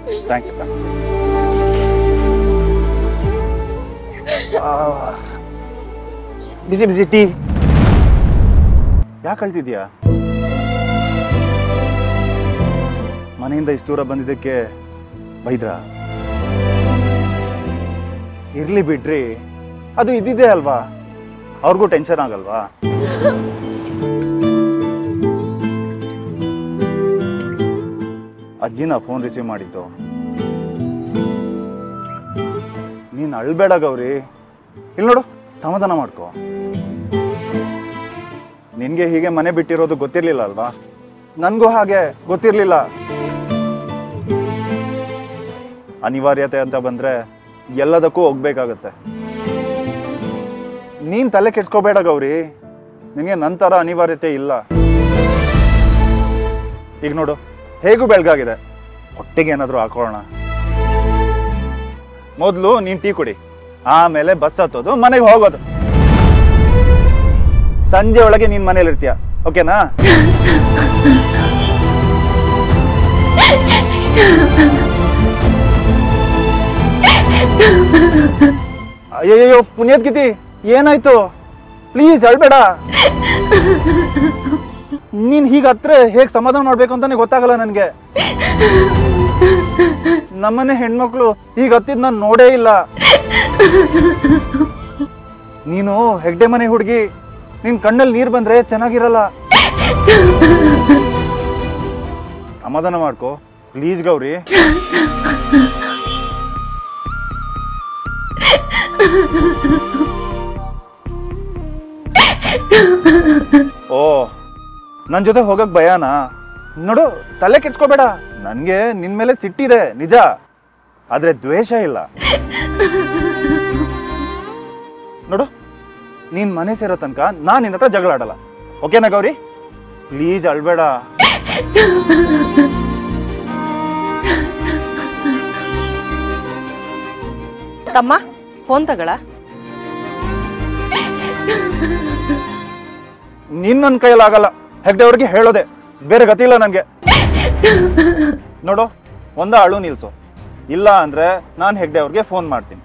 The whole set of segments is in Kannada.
ಥ್ಯಾಂಕ್ಸ್ ಅಕ್ಕ ಆ, ಬಿಸಿ ಬಿಸಿ ಟೀ ಯಾಕೆ ಅಳ್ತಿದ್ಯಾ ಮನೆಯಿಂದ ಇಷ್ಟು ದೂರ ಬಂದಿದ್ದಕ್ಕೆ ಬೈದ್ರಾ ಇರ್ಲಿ ಬಿಡ್ರಿ ಅದು ಇದ್ದಿದ್ದೇ ಅಲ್ವಾ ಅವ್ರಿಗೂ ಟೆನ್ಷನ್ ಆಗಲ್ವಾ ಅಜ್ಜಿನ ಫೋನ್ ರಿಸೀವ್ ಮಾಡಿದ್ದು ನೀನ್ ಅಳ್ಬೇಡ ಗೌರಿ ಇಲ್ಲಿ ನೋಡು ಸಮಾಧಾನ ಮಾಡ್ಕೋ ನಿನ್ಗೆ ಹೀಗೆ ಮನೆ ಬಿಟ್ಟಿರೋದು ಗೊತ್ತಿರ್ಲಿಲ್ಲ ಅಲ್ವಾ ನನ್ಗೂ ಹಾಗೆ ಗೊತ್ತಿರ್ಲಿಲ್ಲ ಅನಿವಾರ್ಯತೆ ಅಂತ ಬಂದ್ರೆ ಎಲ್ಲದಕ್ಕೂ ಹೋಗ್ಬೇಕಾಗತ್ತೆ ನೀನ್ ತಲೆ ಕೆಡ್ಸ್ಕೋಬೇಡ ಗೌರಿ ನಿನಗೆ ನಂತರ ಅನಿವಾರ್ಯತೆ ಇಲ್ಲ ಈಗ ನೋಡು ಹೇಗೂ ಬೆಳಗಾಗಿದೆ ಹೊಟ್ಟೆಗೆ ಏನಾದರೂ ಹಾಕೊಳ್ಳೋಣ ಮೊದಲು ನೀನ್ ಟೀ ಕುಡಿ ಆಮೇಲೆ ಬಸ್ ಹತ್ತೋದು ಮನೆಗೆ ಹೋಗೋದು ಸಂಜೆ ಒಳಗೆ ನೀನ್ ಮನೇಲಿ ಇರ್ತೀಯ ಓಕೆನಾ ಅಯ್ಯಯ್ಯೋ ಪುಣ್ಯದ ಗಿತಿ ಏನಾಯ್ತು ಪ್ಲೀಸ್ ಹೇಳ್ಬೇಡ ನೀನ್ ಹೀಗ ಹತ್ರ ಹೇಗ್ ಸಮಾಧಾನ ಮಾಡ್ಬೇಕು ಅಂತಾನೆ ಗೊತ್ತಾಗಲ್ಲ ನನ್ಗೆ ನಮ್ಮನೆ ಹೆಣ್ಮಕ್ಳು ಹೀಗ ಹತ್ತಿದ್ ನಾನು ನೋಡೇ ಇಲ್ಲ ನೀನು ಹೆಗ್ಡೆ ಮನೆ ಹುಡುಗಿ ನಿನ್ ಕಣ್ಣಲ್ಲಿ ನೀರ್ ಬಂದ್ರೆ ಚೆನ್ನಾಗಿರಲ್ಲ ಸಮಾಧಾನ ಮಾಡ್ಕೋ ಪ್ಲೀಸ್ ಗೌರಿ ಓ ನನ್ ಜೊತೆ ಹೋಗಕ್ ಭಯನಾ ನೋಡು ತಲೆ ಕೆಡ್ಸ್ಕೋಬೇಡ ನನ್ಗೆ ನಿನ್ ಮೇಲೆ ಸಿಟ್ಟಿದೆ ನಿಜ ಆದ್ರೆ ದ್ವೇಷ ಇಲ್ಲ ನೋಡು ನೀನ್ ಮನೆ ಸೇರೋ ತನಕ ನಾನ್ ನಿನ್ನ ಹತ್ರ ಜಗಳ ಆಡಲ್ಲ ಓಕೆನಾ ಗೌರಿ ಪ್ಲೀಸ್ ಅಳ್ಬೇಡ ತಮ್ಮ ಫೋನ್ ತಗಳ ನಿನ್ ನನ್ ಕೈಯಲ್ಲಿ ಆಗಲ್ಲ ಹೆಗ್ಡೆ ಅವ್ರಿಗೆ ಹೇಳೋದೆ ಬೇರೆ ಗತಿ ಇಲ್ಲ ನನ್ಗೆ ನೋಡು ಒಂದ ಅಳು ನಿಲ್ಸು ಇಲ್ಲ ಅಂದ್ರೆ ನಾನ್ ಹೆಗ್ಡೆ ಅವ್ರಿಗೆ ಫೋನ್ ಮಾಡ್ತೀನಿ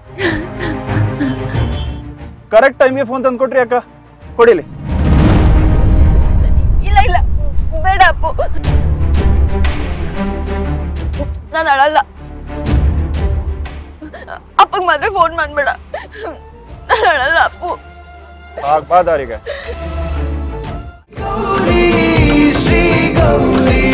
ಕರೆಕ್ಟ್ ಟೈಮ್ಗೆ ಫೋನ್ ತಂದು ಕೊಟ್ರಿ ಅಕ್ಕ ಕೊಡಿಲಿ ಇಲ್ಲ ಇಲ್ಲ ಬೇಡ ಅಪ್ಪು ನಾನು ಅಳಲ್ಲ ಅಪ್ಪಗೆ ಮಾತ್ರ ಫೋನ್ ಮಾಡ್ಬೇಡ ನಾನು ಅಳಲ್ಲ ಅಪ್ಪು ಆಗ್ ಬಾ ದಾರಿಗೆ ಗೌರಿ ಶ್ರೀ ಗೌರಿ